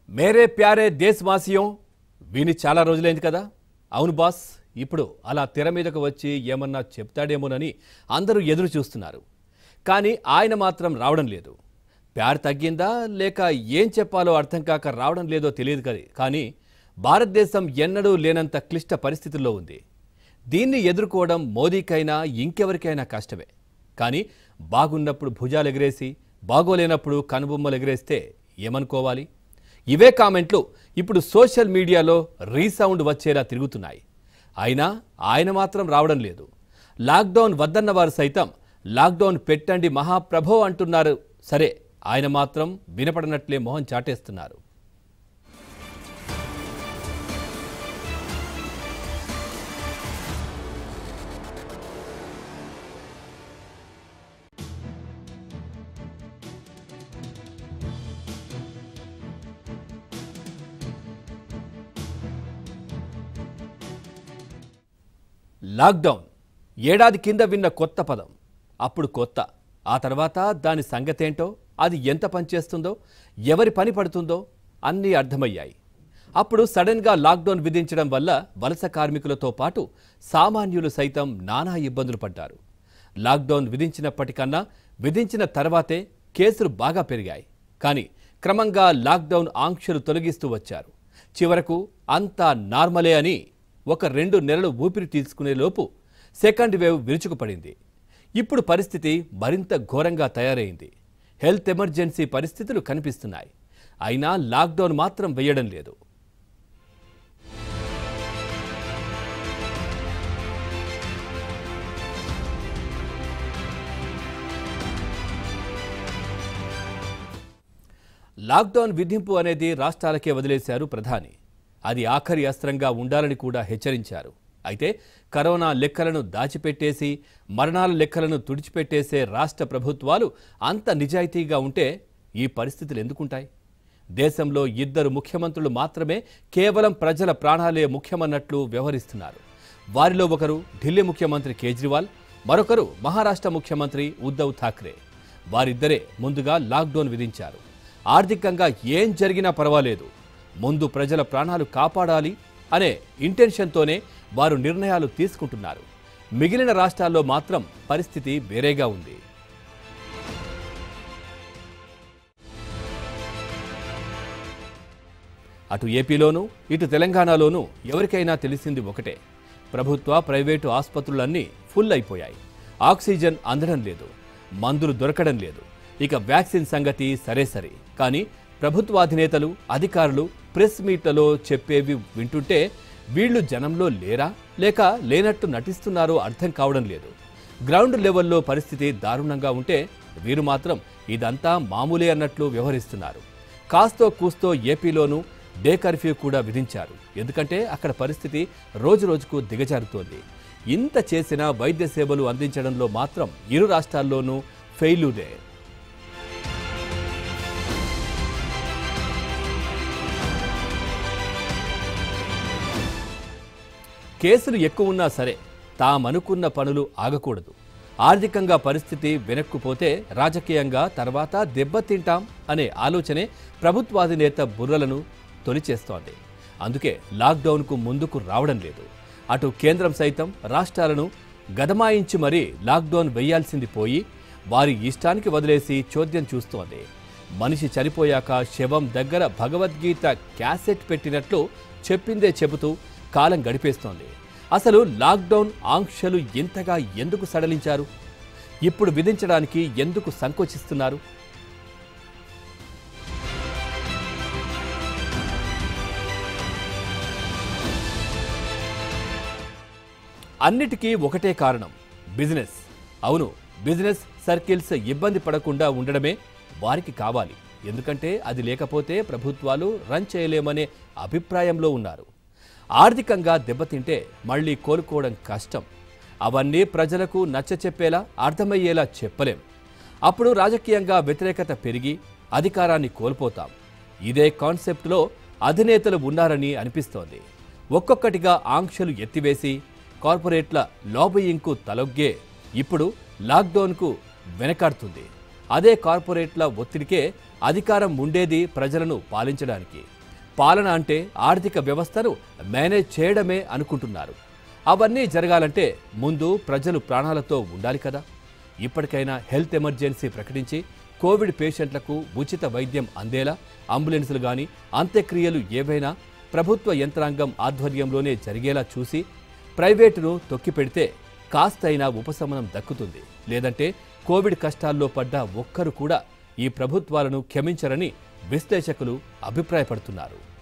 మేరే ప్యారే దేశవాసియం విని చాలా రోజులైంది కదా అవును బాస్ ఇప్పుడు అలా తెర మీదకు వచ్చి ఏమన్నా చెప్తాడేమోనని అందరూ ఎదురు చూస్తున్నారు కానీ ఆయన మాత్రం రావడం లేదు ప్యార్ తగ్గిందా లేక ఏం చెప్పాలో అర్థం కాక రావడం లేదో తెలియదు కదా కానీ భారతదేశం ఎన్నడూ లేనంత క్లిష్ట పరిస్థితుల్లో ఉంది దీన్ని ఎదుర్కోవడం మోదీకైనా ఇంకెవరికైనా కష్టమే కానీ బాగున్నప్పుడు భుజాలు ఎగిరేసి బాగోలేనప్పుడు కనుబొమ్మలు ఎగిరేస్తే ఏమనుకోవాలి ఇవే కామెంట్లు ఇప్పుడు సోషల్ మీడియాలో రీసౌండ్ వచ్చేలా తిరుగుతున్నాయి అయినా ఆయన మాత్రం రావడం లేదు లాక్డౌన్ వద్దన్న వారు సైతం లాక్డౌన్ పెట్టండి మహాప్రభో అంటున్నారు సరే ఆయన మాత్రం వినపడనట్లే మొహం చాటేస్తున్నారు లాక్డౌన్ ఏడాది కింద విన్న కొత్త పదం అప్పుడు కొత్త ఆ తర్వాత దాని సంగతేంటో అది ఎంత పనిచేస్తుందో ఎవరి పని పడుతుందో అన్నీ అర్థమయ్యాయి అప్పుడు సడన్గా లాక్డౌన్ విధించడం వల్ల వలస కార్మికులతో పాటు సామాన్యులు సైతం నానా ఇబ్బందులు పడ్డారు లాక్డౌన్ విధించినప్పటికన్నా విధించిన తర్వాతే కేసులు బాగా పెరిగాయి కానీ క్రమంగా లాక్డౌన్ ఆంక్షలు తొలగిస్తూ వచ్చారు చివరకు అంతా నార్మలే అని ఒక రెండు నెలలు ఊపిరి తీసుకునే లోపు సెకండ్ వేవ్ విరుచుకుపడింది ఇప్పుడు పరిస్థితి మరింత ఘోరంగా తయారైంది హెల్త్ ఎమర్జెన్సీ పరిస్థితులు కనిపిస్తున్నాయి అయినా లాక్డౌన్ మాత్రం వేయడం లేదు లాక్డౌన్ విధింపు అనేది రాష్ట్రాలకే వదిలేశారు ప్రధాని అది ఆఖరి అస్త్రంగా ఉండాలని కూడా హెచ్చరించారు అయితే కరోనా లెక్కలను దాచిపెట్టేసి మరణాల లెక్కలను తుడిచిపెట్టేసే రాష్ట్ర ప్రభుత్వాలు అంత నిజాయితీగా ఉంటే ఈ పరిస్థితులు ఎందుకుంటాయి దేశంలో ఇద్దరు ముఖ్యమంత్రులు మాత్రమే కేవలం ప్రజల ప్రాణాలే ముఖ్యమన్నట్లు వ్యవహరిస్తున్నారు వారిలో ఒకరు ఢిల్లీ ముఖ్యమంత్రి కేజ్రీవాల్ మరొకరు మహారాష్ట్ర ముఖ్యమంత్రి ఉద్ధవ్ ఠాక్రే వారిద్దరే ముందుగా లాక్డౌన్ విధించారు ఆర్థికంగా ఏం జరిగినా పర్వాలేదు ముందు ప్రజల ప్రాణాలు కాపాడాలి అనే ఇంటెన్షన్తోనే వారు నిర్ణయాలు తీసుకుంటున్నారు మిగిలిన రాష్ట్రాల్లో మాత్రం పరిస్థితి వేరేగా ఉంది అటు ఏపీలోనూ ఇటు తెలంగాణలోనూ ఎవరికైనా తెలిసింది ఒకటే ప్రభుత్వ ప్రైవేటు ఆసుపత్రులన్నీ ఫుల్ అయిపోయాయి ఆక్సిజన్ అందడం లేదు మందులు దొరకడం లేదు ఇక వ్యాక్సిన్ సంగతి సరే సరే కానీ ప్రభుత్వాధినేతలు అధికారులు ప్రెస్ మీట్లలో చెప్పేవి వింటుంటే వీళ్ళు జనంలో లేరా లేక లేనట్టు నటిస్తున్నారో అర్థం కావడం లేదు గ్రౌండ్ లెవెల్లో పరిస్థితి దారుణంగా ఉంటే వీరు మాత్రం ఇదంతా మామూలే అన్నట్లు వ్యవహరిస్తున్నారు కాస్తో కూస్తో ఏపీలోనూ డే కర్ఫ్యూ కూడా విధించారు ఎందుకంటే అక్కడ పరిస్థితి రోజు రోజుకు దిగజారుతోంది ఇంత చేసినా వైద్య సేవలు అందించడంలో మాత్రం ఇరు రాష్ట్రాల్లోనూ ఫెయిల్యూరే కేసులు ఎక్కువ ఉన్నా సరే తామనుకున్న పనులు ఆగకూడదు ఆర్థికంగా పరిస్థితి వెనక్కుపోతే రాజకీయంగా తర్వాత దెబ్బతింటాం అనే ఆలోచనే ప్రభుత్వాధినేత బుర్రలను తొలిచేస్తోంది అందుకే లాక్డౌన్కు ముందుకు రావడం లేదు అటు కేంద్రం సైతం రాష్ట్రాలను గదమాయించి మరీ లాక్డౌన్ వేయాల్సింది పోయి వారి ఇష్టానికి వదిలేసి చోద్యం చూస్తోంది మనిషి చనిపోయాక శవం దగ్గర భగవద్గీత క్యాసెట్ పెట్టినట్లు చెప్పిందే చెబుతూ కాలం గడిపేస్తోంది అసలు లాక్డౌన్ ఆంక్షలు ఇంతగా ఎందుకు సడలించారు ఇప్పుడు విధించడానికి ఎందుకు సంకోచిస్తున్నారు అన్నిటికీ ఒకటే కారణం బిజినెస్ అవును బిజినెస్ సర్కిల్స్ ఇబ్బంది పడకుండా ఉండడమే వారికి కావాలి ఎందుకంటే అది లేకపోతే ప్రభుత్వాలు రన్ చేయలేమనే అభిప్రాయంలో ఉన్నారు ఆర్థికంగా దెబ్బతింటే మళ్ళీ కోలుకోవడం కష్టం అవన్నీ ప్రజలకు నచ్చచెప్పేలా అర్థమయ్యేలా చెప్పలేం అప్పుడు రాజకీయంగా వ్యతిరేకత పెరిగి అధికారాన్ని కోల్పోతాం ఇదే కాన్సెప్ట్లో అధినేతలు ఉన్నారని అనిపిస్తోంది ఒక్కొక్కటిగా ఆంక్షలు ఎత్తివేసి కార్పొరేట్ల లాబియింగ్కు తలొగ్గే ఇప్పుడు లాక్డౌన్కు వెనకాడుతుంది అదే కార్పొరేట్ల ఒత్తిడికే అధికారం ఉండేది ప్రజలను పాలించడానికి పాలన అంటే ఆర్థిక వ్యవస్థను మేనేజ్ చేయడమే అనుకుంటున్నారు అవన్నీ జరగాలంటే ముందు ప్రజలు ప్రాణాలతో ఉండాలి కదా ఇప్పటికైనా హెల్త్ ఎమర్జెన్సీ ప్రకటించి కోవిడ్ పేషెంట్లకు ఉచిత వైద్యం అందేలా అంబులెన్సులు గాని అంత్యక్రియలు ఏవైనా ప్రభుత్వ యంత్రాంగం ఆధ్వర్యంలోనే జరిగేలా చూసి ప్రైవేటును తొక్కిపెడితే కాస్తైనా ఉపశమనం దక్కుతుంది లేదంటే కోవిడ్ కష్టాల్లో పడ్డ ఒక్కరు కూడా ఈ ప్రభుత్వాలను క్షమించరని విశ్లేషకులు అభిప్రాయపడుతున్నారు